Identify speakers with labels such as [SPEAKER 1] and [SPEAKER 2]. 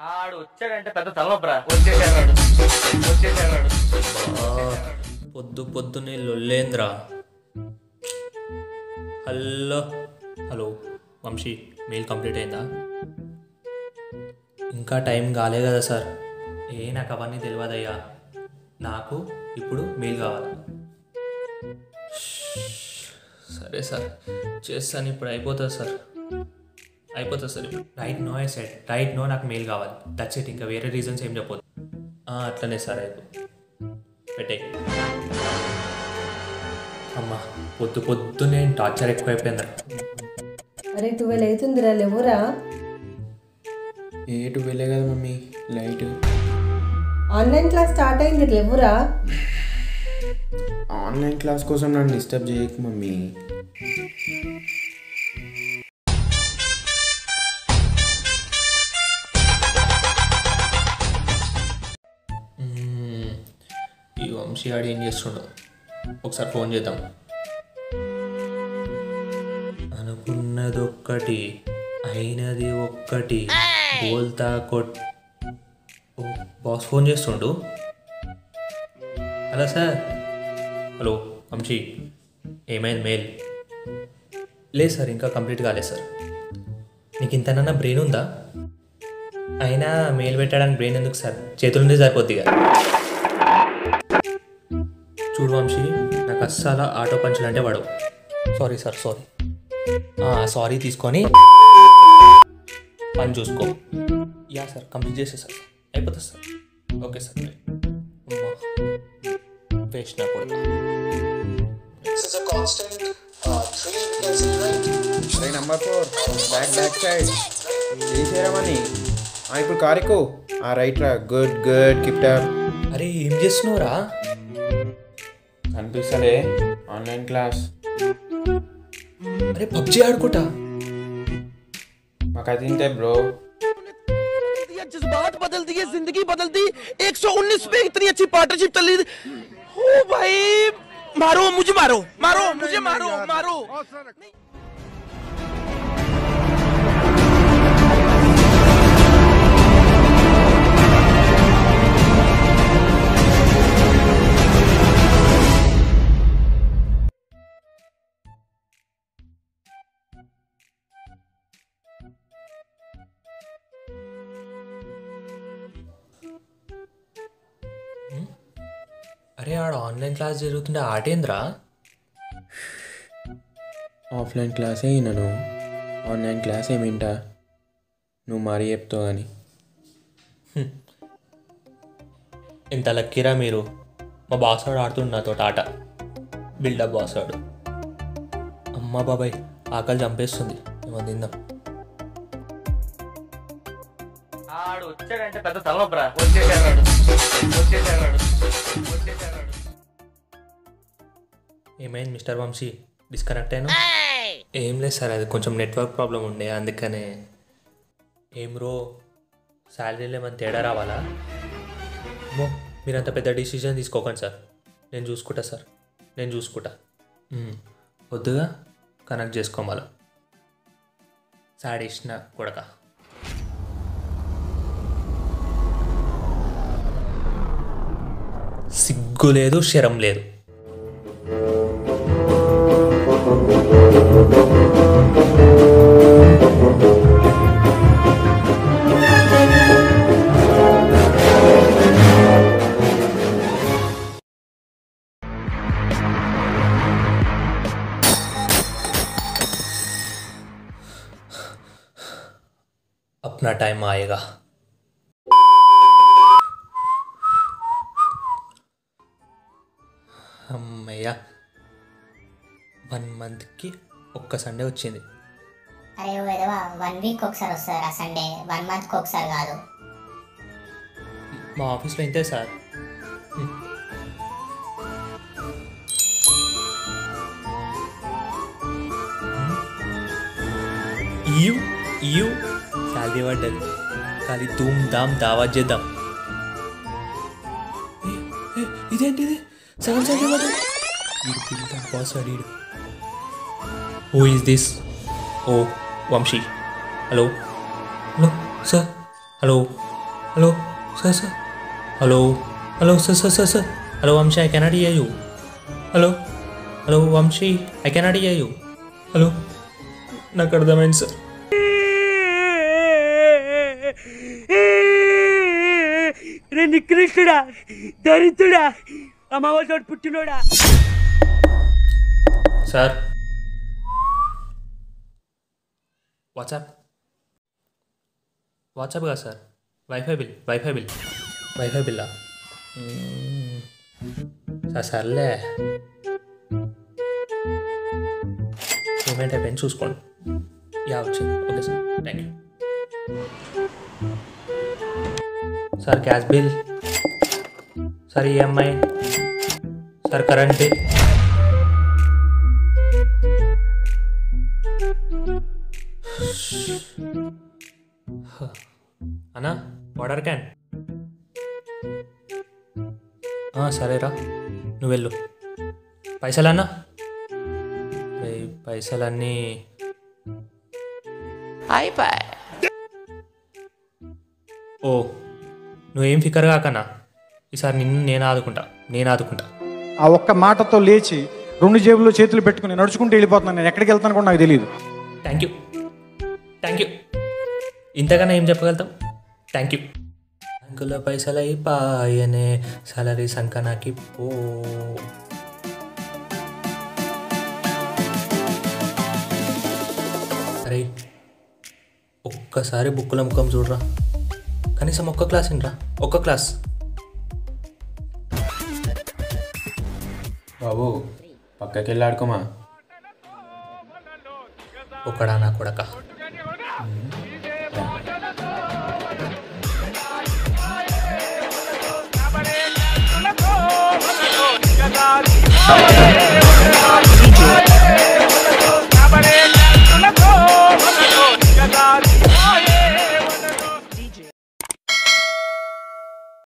[SPEAKER 1] ఆడు వచ్చాడంటే పెద్ద తలనొప్పరా వచ్చేసాడు వచ్చేసాడు
[SPEAKER 2] పొద్దు పొద్దునే లొల్లేంద్రా hello hello Vamsi mail complete అయిందా ఇంకా టైం కాలే కదా సార్ ఏ నాకు అవన్నీ తెలియదయ్యా నాకు ఇప్పుడు మెయిల్ కావాలి సరే సార్ చేస్తాను ఇప్పుడు అయిపోతుంది సార్ అయిపోతుంది sir right now I set right now నాకు మెయిల్ కావాలి దట్స్ ఇట్ ఇంకా వేరే రీజన్స్ ఏం చెప్పొద్దు ఆ, అట్లనే సార్ అయిపో పెట్టే అమ్మా పొద్దు పొద్దునే టార్చర్ ఎక్కువైపోయిందిరా
[SPEAKER 3] అరే ట్వెల్వ్ అవుతుందిరా లేవురా
[SPEAKER 4] ఏటు వెళ్ళే కదా mummy light
[SPEAKER 3] online class start అయింది లేవురా
[SPEAKER 4] ఆన్లైన్ క్లాస్ కోసం నన్ను డిస్టర్బ్ చేయకు మమ్మీ
[SPEAKER 2] మ్మ్. ఈ వంశీ ఆడు ఏం చేస్తుండో ఒకసారి ఫోన్ చేద్దాం అనుకున్నది ఒక్కటి అయినది ఒక్కటి బోల్తా కొట్ ఓ, బాస్ ఫోన్ చేస్తుండు హలో సార్ హలో వంశీ ఏమైంది మెయిల్ లేదు సార్ ఇంకా కంప్లీట్ కాలేదు సార్ నీకు ఇంతనన్నా బ్రెయిన్ ఉందా అయినా మెయిల్ పెట్టడానికి బ్రెయిన్ ఎందుకు సార్ చేతులుంటే సరిపోద్ది కదా చూడు వంశీ నాకు అస్సలు ఆటో పంచులు అంటే వాడు సారీ సార్ సారీ సారీ తీసుకొని పని చూసుకో యా సార్ కంప్లీట్ చేసే సార్ అయిపోతుంది సార్ ఓకే సార్ వేస్ట్ నా కొడుకు
[SPEAKER 4] అరే number four back back side చేసేరామని ఇప్పుడు కారెక్కు ఆ రైట్ రా గుడ్ గుడ్ కిప్టాప్
[SPEAKER 2] అరే ఏం చేస్తున్నావురా
[SPEAKER 4] కనిపిస్తలే ఆన్లైన్ క్లాస్
[SPEAKER 2] అరే పబ్జి ఆడుకుంటా
[SPEAKER 4] మాకు అది ఇంతే బ్రో
[SPEAKER 5] जज्बात बदल दिए जिंदगी बदल दी 119 पे इतनी अच्छी पार्टनरशिप चल रही थी ओ भाई मारो मुझे मारो मारो मुझे मारो मारो
[SPEAKER 2] అరే ఆడ ఆన్లైన్ క్లాస్ జరుగుతుంటే ఆటేంద్రా
[SPEAKER 4] ఆఫ్లైన్ క్లాసే వినను ఆన్లైన్ క్లాస్ ఏమింటా నువ్వు మరీ చెప్తావు కానీ
[SPEAKER 2] ఎంత లక్కీరా మీరు మా బాసాడు ఆడుతుండు నాతో ఆట బిల్డప్ బాసాడు అమ్మా బాబాయ్ ఆకలి చంపేస్తుంది ఏమో తిందాం
[SPEAKER 1] ఆడు వచ్చాడంటే పెద్ద తలనొప్పరా వచ్చేసాడు వచ్చేసాడు వచ్చేసాడు
[SPEAKER 2] ఏమైంది మిస్టర్ వంశీ డిస్కనెక్ట్ అయినా ఏం లేదు సార్ అది కొంచెం నెట్వర్క్ ప్రాబ్లం ఉండే అందుకనే ఏం రో శాలరీలో ఏమైనా తేడా రావాలా మో మీరు అంత పెద్ద డిసిజన్ తీసుకోకండి సార్ నేను చూసుకుంటా సార్ నేను చూసుకుంటా మ్మ్. వద్దుగా కనెక్ట్ చేసుకోమాల సాడేసిన కొడక సిగ్గు లేదు శరం లేదు अपना टाइम आएगा అమ్మయ్య వన్ మంత్కి ఒక్క సండే వచ్చింది
[SPEAKER 6] అరే విధవా వన్ వీక్ ఒకసారి వస్తుంది ఆ సండే వన్ మంత్కి ఒకసారి కాదు
[SPEAKER 2] మా ఆఫీస్లో ఇంతే సార్ ఇయు ఇయు శాలరీ పడ్డది కానీ ధూమ్ ధామ్ దావా చేద్దాం ఏ, ఏ, ఇదేంటిది సగం శాలరీ పడ్డది వీడు పిల్ల బాస్ అడిగాడు హూ ఈస్ దిస్ ఓ Vamsi hello hello sir hello hello sir sir hello hello sir sir sir sir hello Vamsi I cannot hear you hello hello Vamsi I cannot hear you hello నాకు అర్థమైంది సార్
[SPEAKER 7] రే నికృష్టుడా దరిద్రుడా అమ్మవారి పుట్టినోడా
[SPEAKER 2] సార్ వాట్సాప్ వాట్సాప్ కదా sir wifi bill wifi bill wifi బిల్లా మ్మ్. సార్ సర్లే పేమెంట్ అయిపోయింది చూసుకోండి యా వచ్చింది okay sir thank you sir gas bill sir EMI sir current bill అన్నా వాటర్ క్యాన్ ఆ, సరేరా నువ్వు వెళ్ళు పైసలు అన్నా రేయ్, పైసలన్నీ ఓ నువ్వేం ఫికర్ కాకన్నా ఈసారి నిన్ను నేను ఆదుకుంటా నేను ఆదుకుంటా
[SPEAKER 8] ఆ ఒక్క మాటతో లేచి రెండు జేబుల్లో చేతులు పెట్టుకుని నడుచుకుంటూ వెళ్ళిపోతున్నాను నేను ఎక్కడికి వెళ్తాను కూడా నాకు తెలియదు
[SPEAKER 2] థ్యాంక్ యూ థ్యాంక్ యూ ఇంతకన్నా ఏం చెప్పగలుగుతాం థ్యాంక్ యూ బ్యాంకులో పైసలు అయిపాయనే సాలరీ సంకనాకి పో అరే ఒక్కసారి బుక్కుల ముఖం చూడరా కనీసం ఒక్క క్లాస్ ఏంట్రా ఒక్క క్లాస్
[SPEAKER 4] బాబు పక్కకి వెళ్ళి ఆడుకోమా
[SPEAKER 2] ఒక్కడా నా కొడక
[SPEAKER 7] రా